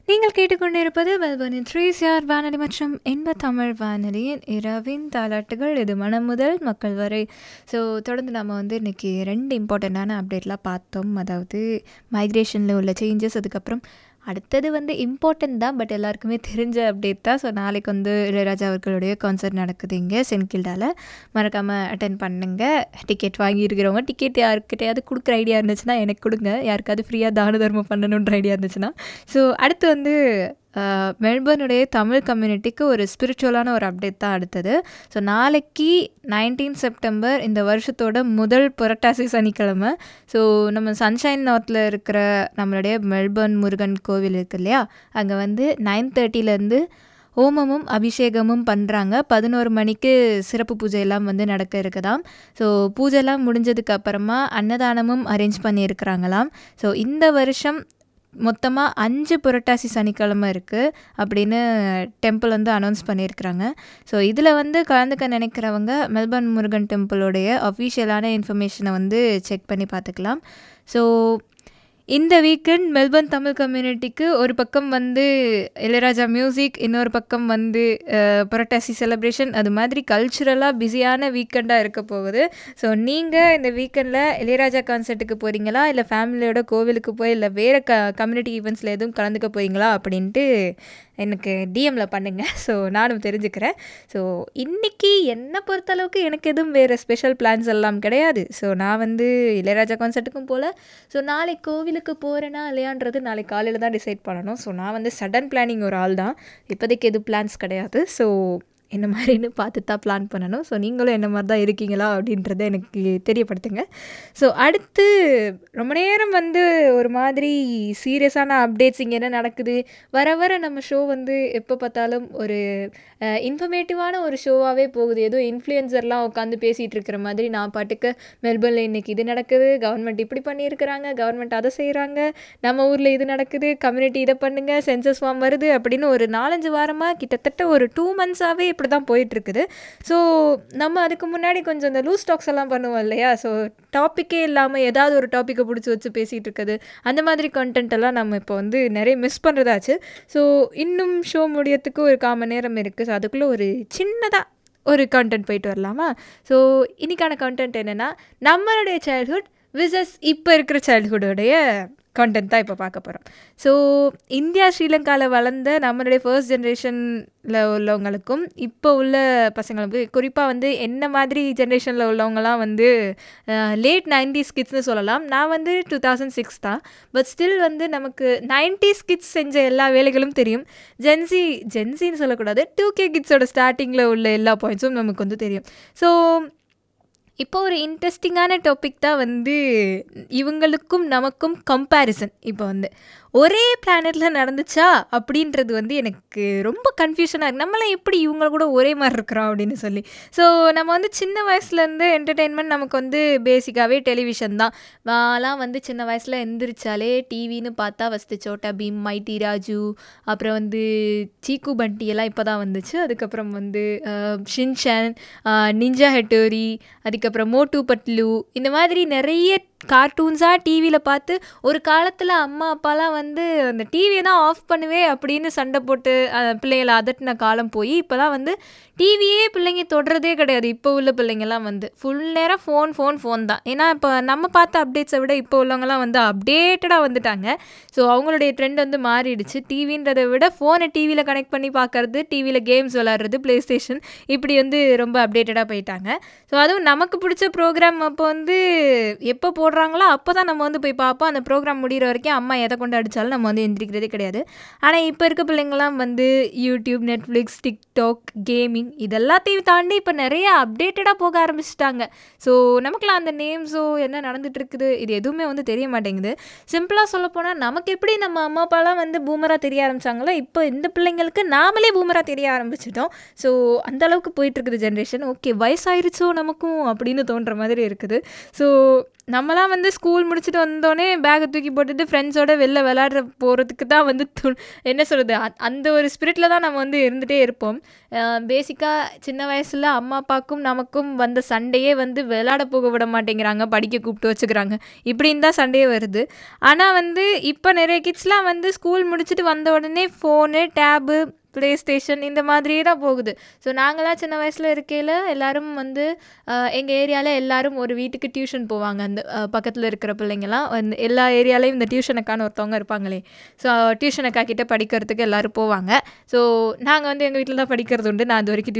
நீங்கள் கேட்டுக்கொண்டிருப்பது மெல்பர்னின் த்ரீஸ் யார் வானொலி மற்றும் இன்ப தமிழ் வானொலியின் இரவின் தாலாட்டுகள் இது மனம் முதல் மக்கள் வரை ஸோ தொடர்ந்து நம்ம வந்து இன்றைக்கி ரெண்டு இம்பார்ட்டண்ட்டான அப்டேட்லாம் பார்த்தோம் அதாவது மைக்ரேஷனில் உள்ள சேஞ்சஸ் அதுக்கப்புறம் அடுத்தது வந்து இம்பார்ட்டன்ட் தான் பட் எல்லாருக்குமே தெரிஞ்ச அப்டேட் தான் ஸோ நாளைக்கு வந்து இளையராஜா அவர்களுடைய கான்சர்ட் நடக்குது இங்கே சென்கில்டாவில் மறக்காமல் அட்டன் பண்ணுங்க டிக்கெட் வாங்கியிருக்கிறவங்க டிக்கெட் யாருக்கிட்டையாவது கொடுக்குற ஐடியா இருந்துச்சுன்னா எனக்கு கொடுங்க யாருக்காவது ஃப்ரீயாக தான தர்மம் பண்ணணுன்ற ஐடியா இருந்துச்சுன்னா ஸோ அடுத்து வந்து அஹ், மெல்பர்னுடைய தமிழ் கம்யூனிட்டிக்கு ஒரு ஸ்பிரிச்சுவலான ஒரு அப்டேட் தான் அடுத்தது ஸோ நாளைக்கு நைன்டீன் செப்டம்பர் இந்த வருஷத்தோட முதல் புரட்டாசி சனிக்கிழமை ஸோ நம்ம சன்ஷைன் நார்த்தில் இருக்கிற நம்மளுடைய மெல்பர்ன் முருகன் கோவில் இருக்கு இல்லையா அங்கே வந்து நைன் தேர்ட்டிலேருந்து ஹோமமும் அபிஷேகமும் பண்ணுறாங்க பதினோரு மணிக்கு சிறப்பு பூஜை எல்லாம் வந்து நடக்க இருக்குதாம் ஸோ பூஜைலாம் முடிஞ்சதுக்கு அப்புறமா அன்னதானமும் அரேஞ்ச் பண்ணியிருக்கிறாங்களாம் ஸோ இந்த வருஷம் மொத்தமாக அஞ்சு புரட்டாசி சனிக்கிழமை இருக்குது அப்படின்னு டெம்பிள் வந்து அனௌன்ஸ் பண்ணியிருக்கிறாங்க ஸோ இதில் வந்து கலந்துக்க நினைக்கிறவங்க மெல்பர்ன் முருகன் டெம்பிளோடைய அஃபிஷியலான இன்ஃபர்மேஷனை வந்து செக் பண்ணி பார்த்துக்கலாம் ஸோ இந்த வீக்கெண்ட் மெல்பர்ன் தமிழ் கம்யூனிட்டிக்கு ஒரு பக்கம் வந்து இளையராஜா மியூசிக் இன்னொரு பக்கம் வந்து அஹ், புரட்டாசி செலிப்ரேஷன் அது மாதிரி கல்ச்சுரலாக பிஸியான வீக்கெண்டாக இருக்க போகுது ஸோ நீங்கள் இந்த வீக்கெண்டில் இளையராஜா கான்சர்ட்டுக்கு போகிறீங்களா இல்லை ஃபேமிலியோட கோவிலுக்கு போய் இல்லை வேறு க கம்யூனிட்டி ஈவெண்ட்ஸில் எதுவும் கலந்துக்க போகிறீங்களா அப்படின்ட்டு எனக்கு டிஎம்மில் பண்ணுங்கள் ஸோ நானும் தெரிஞ்சுக்கிறேன் ஸோ இன்றைக்கி என்னை பொறுத்தளவுக்கு எனக்கு எதுவும் வேறு ஸ்பெஷல் பிளான்ஸ் எல்லாம் கிடையாது ஸோ நான் வந்து இளையராஜா கான்சர்ட்டுக்கும் போகல ஸோ நாளைக்கு கோவிலுக்கு போகிறேனா இல்லையான்றது நாளைக்கு காலையில் தான் டிசைட் பண்ணணும் ஸோ நான் வந்து சடன் பிளானிங் ஒரு ஆள் தான் இப்போதைக்கு எதுவும் பிளான்ஸ் கிடையாது ஸோ என்ன மாதிரின்னு பார்த்து தான் பிளான் பண்ணணும் ஸோ நீங்களும் என்ன மாதிரி தான் இருக்கீங்களா அப்படின்றத எனக்கு தெரியப்படுத்துங்க ஸோ அடுத்து ரொம்ப நேரம் வந்து ஒரு மாதிரி சீரியஸான அப்டேட்ஸ் இங்கே என்ன நடக்குது வர வர நம்ம ஷோ வந்து எப்போ பார்த்தாலும் ஒரு இன்ஃபர்மேட்டிவான ஒரு ஷோவாகவே போகுது ஏதோ இன்ஃப்ளூயன்சர்லாம் உட்காந்து பேசிகிட்டு இருக்கிற மாதிரி நான் பாட்டுக்கு மெல்பர்னில் இன்றைக்கி இது நடக்குது கவர்மெண்ட் இப்படி பண்ணியிருக்கிறாங்க கவர்மெண்ட் அதை செய்கிறாங்க நம்ம ஊரில் இது நடக்குது கம்யூனிட்டி இதை பண்ணுங்க சென்சஸ் ஃபார்ம் வருது அப்படின்னு ஒரு நாலஞ்சு வாரமாக கிட்டத்தட்ட ஒரு டூ மந்த்ஸாகவே இப்படி தான் போயிட்டுருக்குது ஸோ நம்ம அதுக்கு முன்னாடி கொஞ்சம் இந்த லூஸ் டாக்ஸ் எல்லாம் பண்ணுவோம் இல்லையா ஸோ டாப்பிக்கே இல்லாமல் ஏதாவது ஒரு டாப்பிக்கை பிடிச்சி வச்சு பேசிகிட்டு இருக்குது அந்த மாதிரி content எல்லாம் நம்ம இப்போ வந்து நிறைய மிஸ் பண்ணுறதாச்சு ஸோ இன்னும் ஷோ முடியறதுக்கு ஒரு கால் மணி நேரம் இருக்குது ஸோ அதுக்குள்ளே ஒரு சின்னதாக ஒரு கண்டென்ட் போயிட்டு வரலாமா ஸோ இன்னைக்கான கண்டென்ட் என்னென்னா நம்மளுடைய சைல்ட்ஹுட் விசஸ் இப்போ இருக்கிற சைல்ட்ஹுட்டோடைய கண்டென்ட் தான் இப்போ பார்க்க போகிறோம் ஸோ இந்தியா ஸ்ரீலங்காவில் வளர்ந்த நம்மளுடைய ஃபர்ஸ்ட் ஜென்ரேஷனில் உள்ளவங்களுக்கும் இப்போ உள்ள பசங்களுக்கும் குறிப்பாக வந்து என்ன மாதிரி ஜென்ரேஷனில் உள்ளவங்கலாம் வந்து லேட் நைன்டிஸ் கிட்ஸ்னு சொல்லலாம் நான் வந்து டூ தௌசண்ட் சிக்ஸ் தான் பட் ஸ்டில் வந்து நமக்கு நைன்டிஸ் கிட்ஸ் செஞ்ச எல்லா வேலைகளும் தெரியும் ஜென்சி ஜென்சின்னு சொல்லக்கூடாது டூ கே கிட்ஸோட ஸ்டார்டிங்கில் உள்ள எல்லா பாயிண்ட்ஸும் நமக்கு வந்து தெரியும் ஸோ இப்போ ஒரு இன்ட்ரெஸ்டிங்கான டாபிக் தான் வந்து இவங்களுக்கும் நமக்கும் கம்பேரிசன் இப்போ வந்து ஒரே பிளானெட்டில் நடந்துச்சா அப்படின்றது வந்து எனக்கு ரொம்ப கன்ஃபியூஷனாக இருக்குது நம்மளாம் எப்படி இவங்க கூட ஒரே மாதிரி இருக்கிறோம் அப்படின்னு சொல்லி ஸோ நம்ம வந்து சின்ன வயசுலேருந்து என்டர்டெயின்மெண்ட் நமக்கு வந்து பேசிக்காகவே டெலிவிஷன் தான் நான்லாம் வந்து சின்ன வயசில் எந்திரிச்சாலே டிவின்னு பார்த்தா ஃபஸ்ட்டு சோட்டா பீம் மைட்டி ராஜு அப்புறம் வந்து சீக்கு பண்டி எல்லாம் இப்போ தான் வந்துச்சு அதுக்கப்புறம் வந்து அஹ், ஷின்சான் அஹ், நிஞ்சா ஹெட்டோரி அதுக்கப்புறம் மோட்டு பட்லு இந்த மாதிரி நிறைய கார்ட்டூன்ஸாக டிவியில் பார்த்து ஒரு காலத்தில் அம்மா அப்பாலாம் வந்து அந்த டிவியை தான் ஆஃப் பண்ணுவே அப்படின்னு சண்டை போட்டு அஹ், பிள்ளைகளை அதட்டின காலம் போய் இப்போலாம் வந்து டிவியே பிள்ளைங்க தொடுறதே கிடையாது இப்போ உள்ள பிள்ளைங்கலாம் வந்து ஃபுல் நேரம் ஃபோன் ஃபோன் ஃபோன் தான் ஏன்னா இப்போ நம்ம பார்த்த அப்டேட்ஸை விட இப்போ உள்ளவங்கலாம் வந்து அப்டேட்டடாக வந்துட்டாங்க ஸோ அவங்களுடைய ட்ரெண்ட் வந்து மாறிடுச்சு டிவின்றதை விட ஃபோனை டிவியில் கனெக்ட் பண்ணி பார்க்கறது டிவியில் கேம்ஸ் விளாட்றது ப்ளே ஸ்டேஷன் இப்படி வந்து ரொம்ப அப்டேட்டடாக போயிட்டாங்க ஸோ அதுவும் நமக்கு பிடிச்ச ப்ரோக்ராம் அப்போ வந்து எப்போ போடுறாங்களோ அப்போ தான் நம்ம வந்து போய் பார்ப்போம் அந்த ப்ரோக்ராம் முடிகிற வரைக்கும் அம்மா எதை கொண்டு அடித்தாலும் நம்ம வந்து எந்திரிக்கிறதே கிடையாது ஆனால் இப்போ இருக்க பிள்ளைங்களாம் வந்து யூடியூப் நெட்ஃப்ளிக்ஸ் டிக்டாக் கேமிங் இதெல்லாத்தையும் தாண்டி இப்போ நிறைய அப்டேட்டடாக போக ஆரம்பிச்சிட்டாங்க ஸோ நமக்குலாம் அந்த நேம்ஸோ என்ன நடந்துட்டு இருக்குது இது எதுவுமே வந்து தெரிய மாட்டேங்குது சிம்பிளாக சொல்லப்போனால் நமக்கு எப்படி நம்ம அம்மா அப்பாலாம் வந்து பூமராக தெரிய ஆரம்பிச்சாங்களோ இப்போ இந்த பிள்ளைங்களுக்கு நாமளே பூமராக தெரிய ஆரம்பிச்சிட்டோம் ஸோ அந்த அளவுக்கு போயிட்டு இருக்குது ஜென்ரேஷன் ஓகே வயசாயிருச்சோ நமக்கும் அப்படின்னு தோன்ற மாதிரி இருக்குது ஸோ நம்மலாம் வந்து ஸ்கூல் முடிச்சுட்டு வந்தோடனே பேக்கை தூக்கி போட்டுட்டு ஃப்ரெண்ட்ஸோட வெளில விளையாடுற போகிறதுக்கு தான் வந்து து என்ன சொல்கிறது அந்த ஒரு ஸ்பிரிட்டில் தான் நம்ம வந்து இருந்துகிட்டே இருப்போம் பேசிக்காக சின்ன வயசில் அம்மா அப்பாவுக்கும் நமக்கும் வந்த சண்டையே வந்து விளையாட போக விட மாட்டேங்கிறாங்க படிக்க கூப்பிட்டு வச்சுக்கிறாங்க இப்படின்னு தான் சண்டையே வருது ஆனால் வந்து இப்போ நிறைய கிட்ஸ்லாம் வந்து ஸ்கூல் முடிச்சுட்டு வந்த உடனே ஃபோனு டேபு ப்ளே ஸ்டேஷன் இந்த மாதிரியே தான் போகுது ஸோ நாங்களாம் சின்ன வயசில் இருக்கையில் எல்லாரும் வந்து எங்கள் ஏரியாவில் எல்லாரும் ஒரு வீட்டுக்கு டியூஷன் போவாங்க அந்த பக்கத்தில் இருக்கிற பிள்ளைங்கலாம் வந்து எல்லா ஏரியாலையும் இந்த டியூஷன் அக்கான்னு ஒருத்தவங்க இருப்பாங்களே ஸோ டியூஷன் அக்கா கிட்ட படிக்கிறதுக்கு எல்லோரும் போவாங்க ஸோ நாங்கள் வந்து எங்கள் வீட்டில் தான் படிக்கிறது உண்டு நான் அது வரைக்கும்